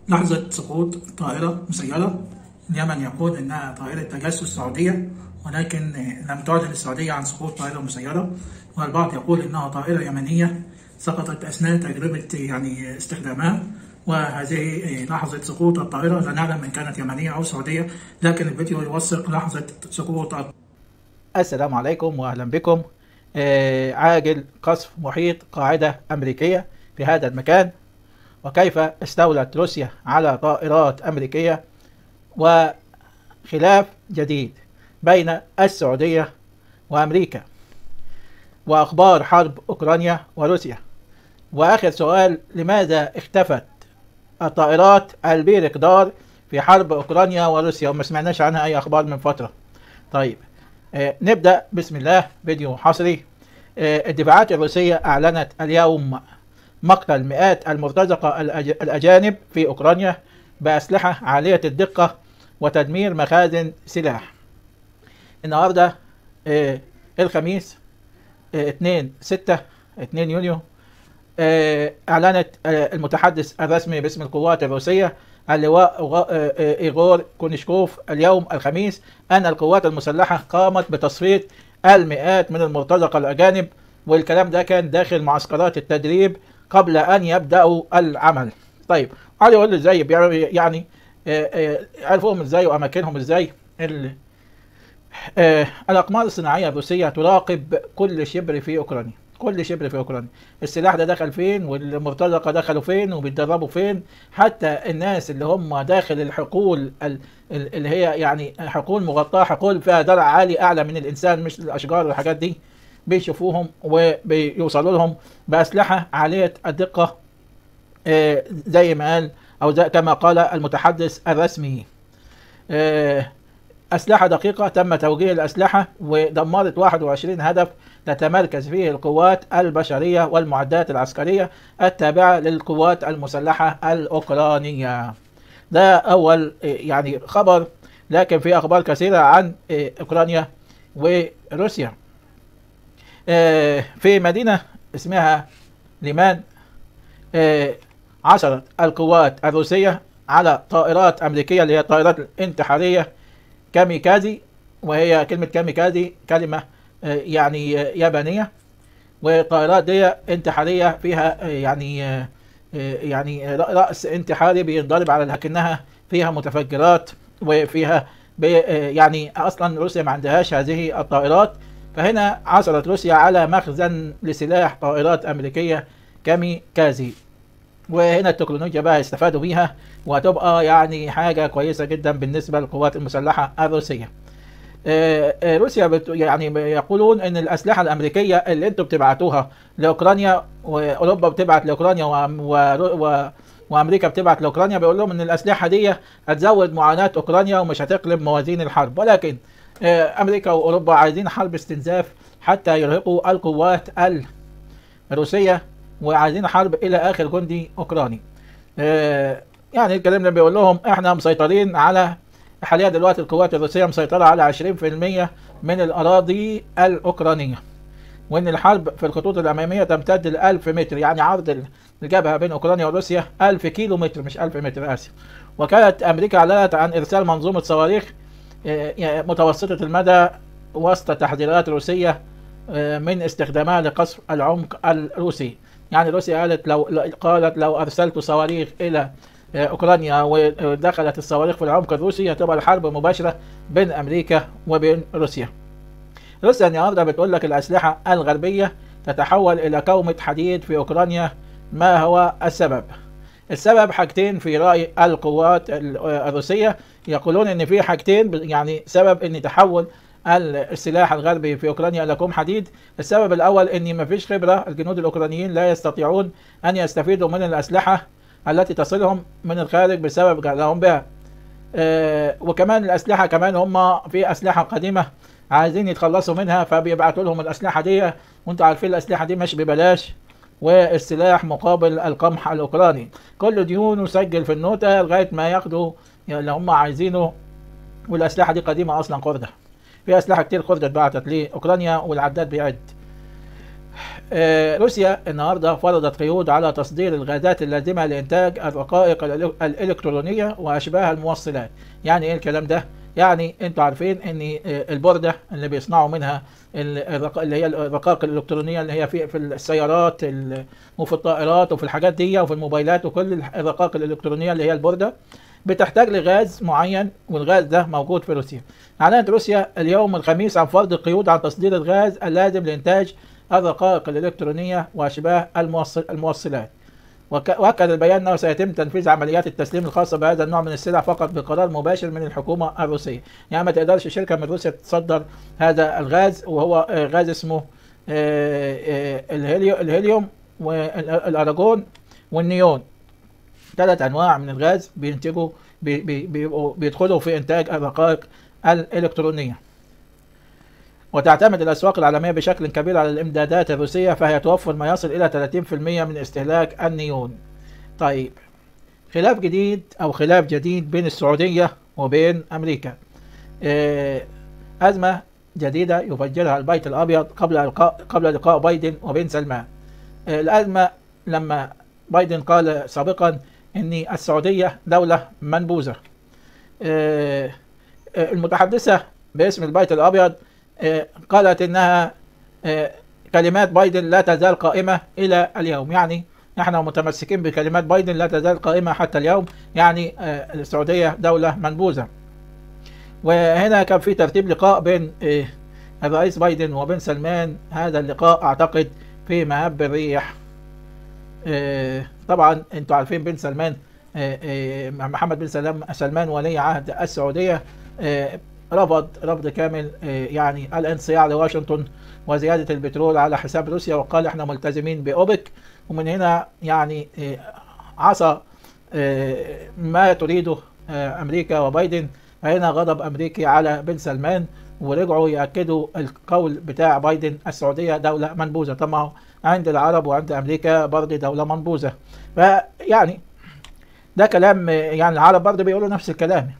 لحظة سقوط طائرة مسيرة اليمن يقول إنها طائرة تجسس سعودية ولكن لم تعلن السعودية عن سقوط طائرة مسيرة والبعض يقول إنها طائرة يمنية سقطت أثناء تجربة يعني استخدامها وهذه لحظة سقوط الطائرة لا نعلم إن كانت يمنية أو سعودية لكن الفيديو يوثق لحظة سقوط السلام عليكم واهلا بكم آه، عاجل قصف محيط قاعدة أمريكية في هذا المكان وكيف استولت روسيا على طائرات أمريكية وخلاف جديد بين السعودية وأمريكا وأخبار حرب أوكرانيا وروسيا وآخر سؤال لماذا اختفت الطائرات البيرقدار في حرب أوكرانيا وروسيا وما سمعناش عنها أي أخبار من فترة طيب آه، نبدأ بسم الله فيديو حصري آه، الدفاعات الروسية أعلنت اليوم مقتل مئات المرتزقة الأج- الأجانب في أوكرانيا بأسلحة عالية الدقة وتدمير مخازن سلاح النهاردة آه، الخميس 2 6 2 يونيو آه، أعلنت آه، المتحدث الرسمي باسم القوات الروسية اللواء غ- آه، آه، إيغور كونيشكوف اليوم الخميس أن القوات المسلحة قامت بتصفية المئات من المرتزقة الأجانب والكلام ده كان داخل معسكرات التدريب قبل أن يبدأوا العمل طيب قال يقول لي ازاي بيعرف- يعني آه، آه، عرفوهم ازاي وأماكنهم ازاي ال- آه، الأقمار الصناعية الروسية تراقب كل شبر في أوكرانيا كل شبر في أوكرانيا السلاح ده دخل فين والمرتزقة دخلوا فين وبيتدربوا فين حتى الناس اللي هم داخل الحقول ال- ال- اللي هي يعني حقول مغطاة حقول فيها درع عالي أعلى من الإنسان مش الأشجار والحاجات دي بيشوفوهم وبيوصلوا لهم بأسلحة عالية الدقة آه، زي ما قال أو زي كما قال المتحدث الرسمي آه، أسلحة دقيقة تم توجيه الأسلحة ودمرت 21 هدف تتمركز فيه القوات البشرية والمعدات العسكرية التابعة للقوات المسلحة الأوكرانية ده أول آه، يعني خبر لكن في أخبار كثيرة عن آه، أوكرانيا وروسيا آه، في مدينة اسمها ليمان آه، عثرت القوات الروسية على طائرات أمريكية اللي هي الطائرات الانتحارية كاميكازي وهي كلمة كاميكازي كلمة آه، يعني آه، يابانية والطائرات دي انتحارية فيها آه، يعني آه، آه، يعني ر- رأس انتحاري بينضرب على لكنها فيها متفجرات وفيها بي- آه، يعني أصلا روسيا ما عندهاش هذه الطائرات فهنا عثرت روسيا على مخزن لسلاح طائرات أمريكية كاميكازي وهنا التكنولوجيا بقى استفادوا بيها وهتبقى يعني حاجة كويسة جدا بالنسبة للقوات المسلحة الروسية. آه، آه، روسيا بت يعني يقولون ان الاسلحه الامريكيه اللي انتم بتبعتوها لاوكرانيا واوروبا بتبعت لاوكرانيا وأم- و... و... وامريكا بتبعت لاوكرانيا بيقول لهم ان الاسلحه دي هتزود معاناه اوكرانيا ومش هتقلب موازين الحرب ولكن آه، امريكا واوروبا عايزين حرب استنزاف حتى يرهقوا القوات الروسيه وعايزين حرب الى اخر جندي اوكراني. آه، يعني الكلام اللي بيقول لهم احنا مسيطرين على حاليا دلوقتي القوات الروسيه مسيطره على 20% من الاراضي الاوكرانيه. وان الحرب في الخطوط الاماميه تمتد ل 1000 متر يعني عرض الجبهه بين اوكرانيا وروسيا 1000 كيلو متر مش 1000 متر اسف. وكانت امريكا اعلنت عن ارسال منظومه صواريخ آه، يعني متوسطه المدى وسط تحذيرات روسيه آه، من استخدامها لقصف العمق الروسي. يعني روسيا قالت لو قالت لو ارسلت صواريخ الى آه، اوكرانيا ودخلت الصواريخ في العمق الروسي هتبقى الحرب مباشره بين امريكا وبين روسيا. روسيا النهارده بتقول لك الاسلحه الغربيه تتحول الى كومه حديد في اوكرانيا ما هو السبب؟ السبب حاجتين في راي القوات ال- الروسيه يقولون ان في حاجتين ب- يعني سبب ان تحول السلاح الغربي في اوكرانيا الى كوم حديد السبب الاول ان ما فيش خبره الجنود الاوكرانيين لا يستطيعون ان يستفيدوا من الاسلحه التي تصلهم من الخارج بسبب جهلهم بها آه، وكمان الاسلحه كمان هم في اسلحه قديمه عايزين يتخلصوا منها فبيبعتوا لهم الاسلحه دي وانتوا عارفين الاسلحه دي مش ببلاش والسلاح مقابل القمح الاوكراني كل ديون وسجل في النوتة لغايه ما ياخدوا اللي هم عايزينه والاسلحه دي قديمه اصلا خرده في اسلحه كتير خرده اتبعتت لاوكرانيا والعداد بيعد آه، روسيا النهارده فرضت قيود على تصدير الغازات اللازمه لانتاج الرقائق الإلك- الالكترونيه واشباه الموصلات يعني ايه الكلام ده يعني انتوا عارفين ان آه، البورده اللي بيصنعوا منها ال- الرق- اللي هي الرقائق الالكترونيه اللي هي في في السيارات ال- وفي الطائرات وفي الحاجات دي وفي الموبايلات وكل الح- الرقائق الالكترونيه اللي هي البورده بتحتاج لغاز معين والغاز ده موجود في روسيا اعلنت روسيا اليوم الخميس عن فرض قيود على تصدير الغاز اللازم لانتاج الرقائق الإلكترونية وأشباه الموصل الموصلات وك- وأكد البيان أنه سيتم تنفيذ عمليات التسليم الخاصة بهذا النوع من السلع فقط بقرار مباشر من الحكومة الروسية يعني ما تقدرش شركة من روسيا تصدر هذا الغاز وهو آه، غاز اسمه آه، آه، الهيليو الهيليوم والأراجون والنيون ثلاث أنواع من الغاز بينتجوا بي بي بيبقوا- بيدخلوا في إنتاج الرقائق الإلكترونية وتعتمد الأسواق العالمية بشكل كبير على الإمدادات الروسية فهي توفر ما يصل إلى 30% من استهلاك النيون طيب خلاف جديد أو خلاف جديد بين السعودية وبين أمريكا آه، أزمة جديدة يفجرها البيت الأبيض قبل لقاء قبل لقاء بايدن وبن سلمان آه، الأزمة لما بايدن قال سابقا أن السعودية دولة منبوذة آه، آه، المتحدثة باسم البيت الأبيض آه، قالت انها آه، كلمات بايدن لا تزال قائمة الى اليوم يعني احنا متمسكين بكلمات بايدن لا تزال قائمة حتى اليوم يعني آه، السعودية دولة منبوذة وهنا كان في ترتيب لقاء بين آه، الرئيس بايدن وبن سلمان هذا اللقاء اعتقد في مهب الريح آه، طبعا انتوا عارفين بن سلمان آه، آه، محمد بن سلام سلمان ولي عهد السعودية آه، رفض رفض كامل آه، يعني الانصياع لواشنطن وزيادة البترول على حساب روسيا وقال احنا ملتزمين بأوبك ومن هنا يعني آه، عصى آه، ما تريده آه، أمريكا وبايدن فهنا غضب أمريكي على بن سلمان ورجعوا يأكدوا القول بتاع بايدن السعودية دولة منبوذة طبعا عند العرب وعند أمريكا برضه دولة منبوذة فيعني ده كلام آه، يعني العرب برضه بيقولوا نفس الكلام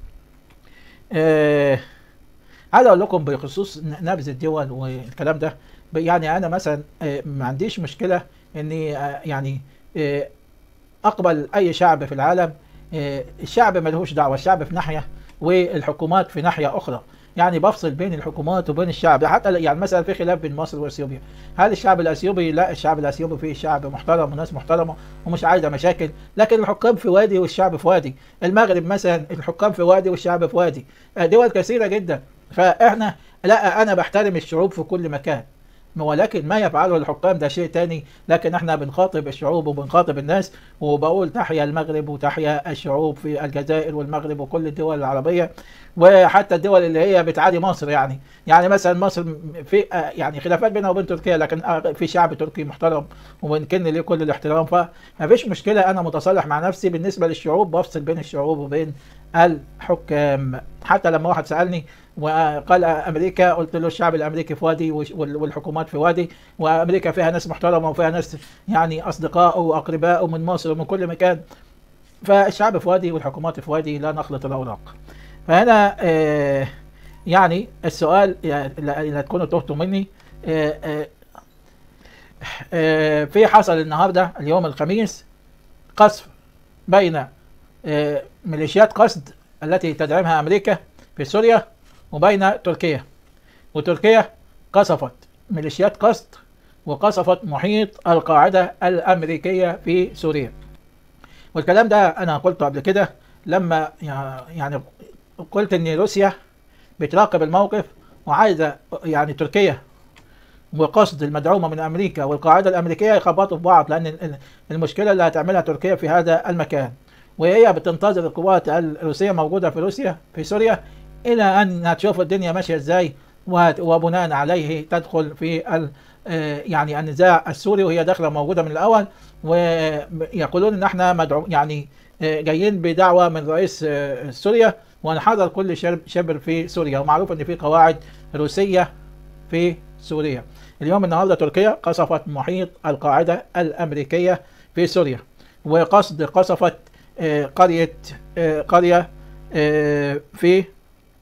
آه، عايز اقول لكم بخصوص ن- نبذ الدول والكلام ده ب- يعني انا مثلا آه، ما عنديش مشكله اني آه، يعني آه، اقبل اي شعب في العالم آه، الشعب ملهوش دعوه الشعب في ناحيه والحكومات في ناحيه اخرى يعني بفصل بين الحكومات وبين الشعب حتى ل- يعني مثلا في خلاف بين مصر واثيوبيا هل الشعب الاثيوبي لا الشعب الاثيوبي فيه شعب محترم وناس محترمه ومش عايزه مشاكل لكن الحكام في وادي والشعب في وادي المغرب مثلا الحكام في وادي والشعب في وادي آه، دول كثيره جدا فاحنا لا انا بحترم الشعوب في كل مكان ولكن ما يفعله الحكام ده شيء تاني لكن احنا بنخاطب الشعوب وبنخاطب الناس وبقول تحيا المغرب وتحيا الشعوب في الجزائر والمغرب وكل الدول العربية وحتى الدول اللي هي بتعادي مصر يعني يعني مثلا مصر في آه، يعني خلافات بينها وبين تركيا لكن آه، في شعب تركي محترم وبنكن ليه كل الاحترام فما فيش مشكلة انا متصالح مع نفسي بالنسبة للشعوب بفصل بين الشعوب وبين الحكام حتى لما واحد سألني وقال امريكا قلت له الشعب الامريكي في وادي وش- وال- والحكومات في وادي وامريكا فيها ناس محترمه وفيها ناس يعني اصدقاء واقرباء من مصر ومن كل مكان فالشعب في وادي والحكومات في وادي لا نخلط الاوراق فهنا آه يعني السؤال يعني اللي اللي هتكونوا تهتوا مني آه آه آه في حصل النهارده اليوم الخميس قصف بين آه ميليشيات قصد التي تدعمها امريكا في سوريا وبين تركيا وتركيا قصفت ميليشيات قصد وقصفت محيط القاعدة الأمريكية في سوريا والكلام ده أنا قلته قبل كده لما يعني قلت إن روسيا بتراقب الموقف وعايزة يعني تركيا وقصد المدعومة من أمريكا والقاعدة الأمريكية يخبطوا في بعض لأن ال- المشكلة اللي هتعملها تركيا في هذا المكان وهي بتنتظر القوات الروسية موجودة في روسيا في سوريا إلى أن تشوف الدنيا ماشية إزاي وهت- وبناء عليه تدخل في ال آه، يعني النزاع السوري وهي داخلة موجودة من الأول ويقولون إن إحنا مدعو يعني آه، جايين بدعوة من رئيس آه، سوريا ونحرر كل شرب- شبر في سوريا ومعروف إن في قواعد روسية في سوريا اليوم النهارده تركيا قصفت محيط القاعدة الأمريكية في سوريا وقصد قصفت آه، قرية آه، قرية آه، في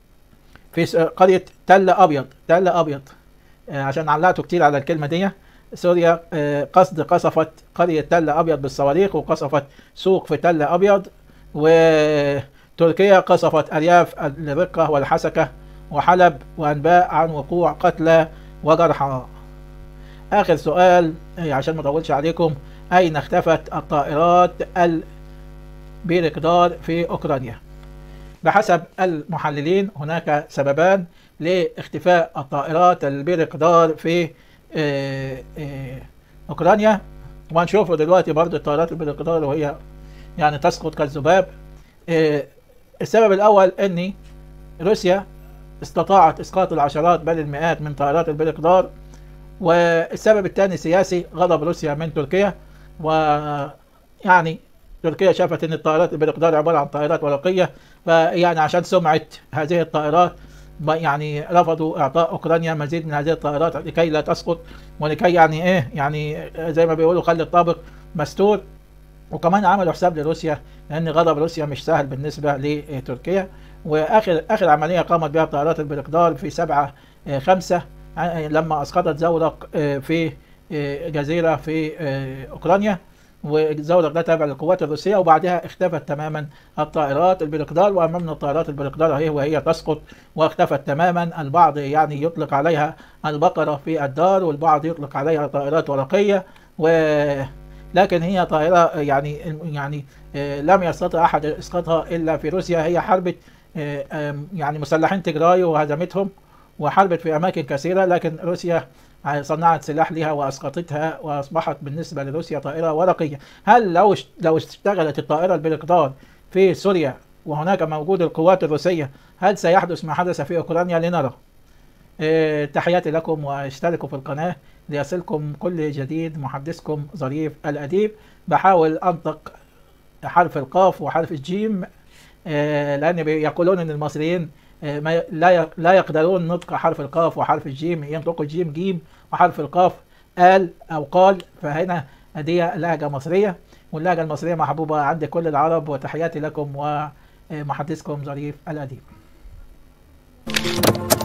في س- قرية تل أبيض تل أبيض آه، عشان علقته كتير على الكلمة دي سوريا آه، قصد قصفت قرية تل أبيض بالصواريخ وقصفت سوق في تل أبيض وتركيا قصفت أرياف الرقة والحسكة وحلب وأنباء عن وقوع قتلى وجرحى آخر سؤال آه، عشان ما أطولش عليكم أين اختفت الطائرات البيرقدار في أوكرانيا بحسب المحللين هناك سببان لاختفاء الطائرات البيرقدار في آه، آه، اوكرانيا وهنشوفه دلوقتي برضه الطائرات البيرقدار وهي يعني تسقط كالذباب آه، السبب الاول ان روسيا استطاعت اسقاط العشرات بل المئات من طائرات البيرقدار والسبب الثاني سياسي غضب روسيا من تركيا ويعني تركيا شافت ان الطائرات البيرقدار عباره عن طائرات ورقيه فيعني عشان سمعه هذه الطائرات ما- يعني رفضوا اعطاء اوكرانيا مزيد من هذه الطائرات لكي لا تسقط ولكي يعني ايه يعني زي ما بيقولوا خلي الطابق مستور وكمان عملوا حساب لروسيا لان غضب روسيا مش سهل بالنسبه لتركيا واخر اخر عمليه قامت بها طائرات البرقدار في 7 5 لما اسقطت زورق آه، في آه، جزيره في آه، اوكرانيا والزورق ده تابع للقوات الروسيه وبعدها اختفت تماما الطائرات البرقدار وامامنا الطائرات البرقدار اهي وهي تسقط واختفت تماما البعض يعني يطلق عليها البقره في الدار والبعض يطلق عليها طائرات ورقيه و لكن هي طائرة يعني يعني آه، لم يستطع أحد إسقاطها إلا في روسيا هي حربت آه، آم، يعني مسلحين تجراي وهزمتهم وحربت في أماكن كثيرة لكن روسيا صنعت سلاح لها وأسقطتها وأصبحت بالنسبة لروسيا طائرة ورقية هل لو اشت- لو اشتغلت الطائرة البلقدار في سوريا وهناك موجود القوات الروسية هل سيحدث ما حدث في أوكرانيا لنرى آه، تحياتي لكم واشتركوا في القناة ليصلكم كل جديد محدثكم ظريف الأديب بحاول أنطق حرف القاف وحرف الجيم آه، لأن يقولون أن المصريين آه، ما لا ي- لا يقدرون نطق حرف القاف وحرف الجيم ينطقوا الجيم جيم وحرف القاف قال أو قال فهنا دي لهجة مصرية واللهجة المصرية محبوبة عند كل العرب وتحياتي لكم ومحدثكم ظريف الأديب